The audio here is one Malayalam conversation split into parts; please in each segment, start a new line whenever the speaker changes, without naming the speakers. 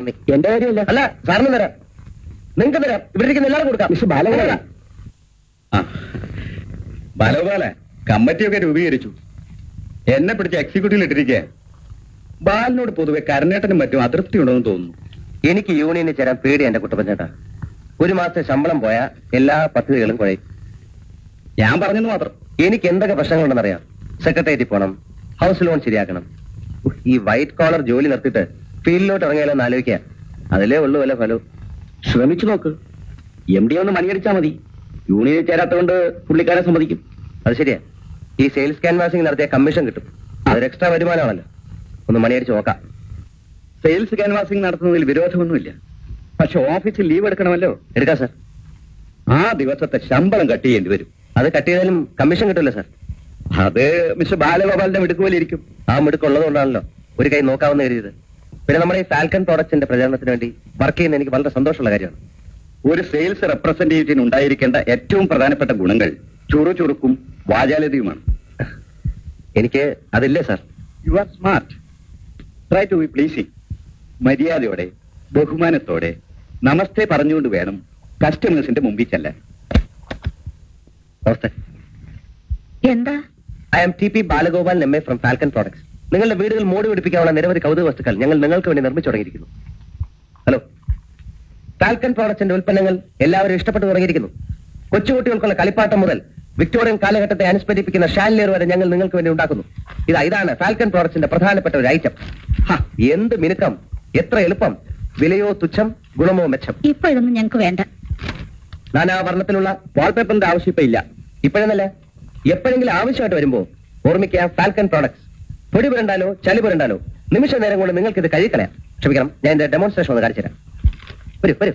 നന്ദി
എന്റെ കാര്യമല്ല
അല്ല സാറിന് തരാം നിങ്ങൾക്ക് തരാം ഇവിടെ ഇരിക്കുന്ന എല്ലാവരും കൊടുക്കാം
മിസ്റ്റർ ബാലഗോപാല
ആ ബാലഗോപാല കമ്മിറ്റിയൊക്കെ രൂപീകരിച്ചു എന്നെ പിടിച്ച് എക്സിക്യൂട്ടീവിൽ ഇട്ടിരിക്കുക ബാലിനോട് പൊതുവെ കരനേട്ടനും മറ്റും അതൃപ്തി ഉണ്ടെന്ന് തോന്നുന്നു
എനിക്ക് യൂണിയനിൽ ചേരാൻ പേടി എന്റെ കുട്ടപ്പഞ്ചേട്ടാ ഒരു മാസത്തെ ശമ്പളം പോയാ എല്ലാ പദ്ധതികളും കുഴയും
ഞാൻ പറഞ്ഞെന്ന് മാത്രം
എനിക്ക് എന്തൊക്കെ പ്രശ്നങ്ങളുണ്ടെന്നറിയാം സെക്രട്ടേറിയറ്റിൽ പോകണം ഹൗസ് ലോൺ ശരിയാക്കണം ഉഹ്, ഈ വൈറ്റ് കോളർ ജോലി നിർത്തിയിട്ട് ഫീൽഡിലോട്ട് ഇറങ്ങിയാലോ എന്ന് ആലോചിക്കുക അതിലേ ഉള്ളൂ വല്ല ഫലവും
ശ്രമിച്ചു നോക്ക് എം ഡി ഒന്ന് മണിയടിച്ചാ മതി യൂണിയനിൽ ചേരാത്തതുകൊണ്ട് പുള്ളിക്കാരെ സമ്മതിക്കും
അത് ശരിയാ ഈ സെയിൽസ് ക്യാൻവാസിംഗ് നടത്തിയ കമ്മീഷൻ കിട്ടും അതൊരു എക്സ്ട്രാ വരുമാനമാണല്ലോ ഒന്ന് മണിയടിച്ച് നോക്കാം
സെയിൽസ് ക്യാൻവാസിംഗ് നടത്തുന്നതിൽ വിരോധമൊന്നുമില്ല പക്ഷെ ഓഫീസിൽ ലീവ് എടുക്കണമല്ലോ
എടുക്കാം സാർ
ആ ദിവസത്തെ ശമ്പളം കട്ട് ചെയ്യേണ്ടി വരും
അത് കട്ട് ചെയ്താലും കമ്മീഷൻ കിട്ടില്ല സാർ
അത് മിസ്റ്റർ ബാലഗോപാലിന്റെ മിടുക്കുപോലിരിക്കും
ആ മിടുക്കുള്ളത് കൊണ്ടാണല്ലോ ഒരു കൈ നോക്കാവുന്ന കരുതിയത് പിന്നെ നമ്മുടെ ഈ ഫാൽക്കൺ പ്രോഡക്ട്സിന്റെ പ്രചാരണത്തിന് വേണ്ടി വർക്ക് ചെയ്യുന്ന എനിക്ക് വളരെ സന്തോഷമുള്ള കാര്യമാണ്
ഒരു സെയിൽസ് റെപ്രസെന്റേറ്റീവിന് ഉണ്ടായിരിക്കേണ്ട ഏറ്റവും പ്രധാനപ്പെട്ട ഗുണങ്ങൾ ചുറുചുറുക്കും വാചാലതയുമാണ്
എനിക്ക് അതില്ലേ sir
you are smart try to be pleasing മര്യാദയോടെ ബഹുമാനത്തോടെ നമസ്തേ പറഞ്ഞുകൊണ്ട് വേണം കസ്റ്റമേഴ്സിന്റെ മുമ്പിൽ ചെല്ലാൻ
നമസ്തേ
എന്താ
I'm T P Balagopal M A from Falcon products നിങ്ങളുടെ വീടുകൾ മോടി പിടിപ്പിക്കാനുള്ള നിരവധി കൗതുക വസ്തുക്കൾ ഞങ്ങൾ നിങ്ങൾക്ക് വേണ്ടി നിർമ്മിച്ചു തുടങ്ങിയിരിക്കുന്നു ഹലോ ഫാൽക്കൺ പ്രോഡക്ട്സിന്റെ ഉൽപ്പന്നങ്ങൾ എല്ലാവരും ഇഷ്ടപ്പെട്ടു തുടങ്ങിയിരിക്കുന്നു കൊച്ചുകുട്ടികൾക്കുള്ള കളിപ്പാട്ടം മുതൽ വിക്ടോറിയൻ കാലഘട്ടത്തെ അനുസ്മരിപ്പിക്കുന്ന ഷാൻലിയർ വരെ ഞങ്ങൾ നിങ്ങൾക്ക് വേണ്ടി ഉണ്ടാക്കുന്നു ഇതാ ഇതാണ് ഫാൽക്കൺ പ്രോഡക്ട്സിന്റെ പ്രധാനപ്പെട്ട ഒരു ഐറ്റം ഹ, എന്ത് മിനുക്കം എത്ര എളുപ്പം വിലയോ തുച്ഛം ഗുണമോ മെച്ചം
ഇപ്പൊ ഇതൊന്നും ഞങ്ങക്ക് വേണ്ട
നാനാവർണ്ണത്തിലുള്ള വാൾപേപ്പറിന്റെ ആവശ്യം ഇപ്പൊ ഇല്ല ഇപ്പോഴെന്നല്ല എപ്പോഴെങ്കിലും ആവശ്യമായിട്ട് വരുമ്പോ ഓർമ്മിക്കുക ഫാൽക്കൺ പ്രോഡക്ട്സ് പൊടി പുരണ്ടാലോ ചളി പുരണ്ടാലോ നിമിഷ നേരം കൊണ്ട് നിങ്ങൾക്ക് ഇത് കഴിക്കളയാം ക്ഷമിക്കണം ഞാൻ എന്റെ ഡെമോൺസ്ട്രേഷൻ ഒന്ന് കാണിച്ചു തരാം വരൂ വരൂ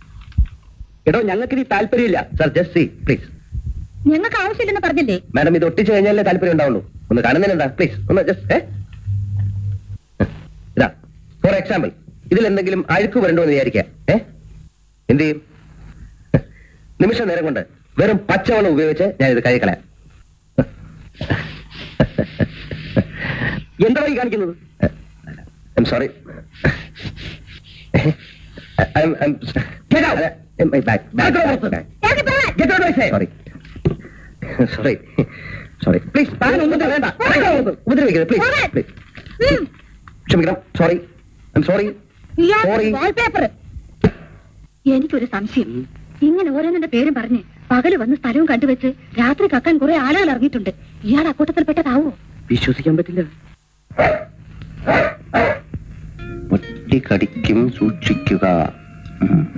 എടോ ഞങ്ങൾക്ക് ഇനി താല്പര്യമില്ല
സർ ജസ്റ്റ് സി പ്ലീസ്
ഞങ്ങൾക്ക് ആവശ്യമില്ലെന്ന് പറഞ്ഞില്ലേ
മാഡം ഇത് ഒട്ടിച്ചു കഴിഞ്ഞാലേ താല്പര്യം ഉണ്ടാവുള്ളൂ ഒന്ന് കാണുന്നതിന് എന്താ പ്ലീസ് ഒന്ന് ജസ്റ്റ് ഇതാ ഫോർ എക്സാമ്പിൾ ഇതിൽ എന്തെങ്കിലും അഴുക്ക് വരണ്ടോ എന്ന് വിചാരിക്കാം ഏ എന്ത് ചെയ്യും നിമിഷ നേരം കൊണ്ട് വെറും പച്ചവെള്ളം ഉപയോഗിച്ച് ഞാൻ ഇത് കഴിക്കളയാം
എന്താ ഈ കാണിക്കുന്നത്
I'm sorry sorry sorry sorry please താൻ ഒന്നും വേണ്ട ഉപദ്രവിക്കരുത് പ്ലീസ് പ്ലീസ് ക്ഷമിക്കണം sorry I'm sorry sorry
wallpaper എനിക്കൊരു സംശയം ഇങ്ങനെ ഓരോന്നിന്റെ പേരും പറഞ്ഞ് പകല് വന്ന് സ്ഥലവും കണ്ടുവെച്ച് രാത്രി കക്കാൻ കുറെ ആളുകൾ ഇറങ്ങിയിട്ടുണ്ട് ഇയാൾ അക്കൂട്ടത്തിൽപ്പെട്ടതാവോ
വിശ്വസിക്കാൻ പറ്റില്ല ഒറ്റ കടിക്കും സൂക്ഷിക്കുക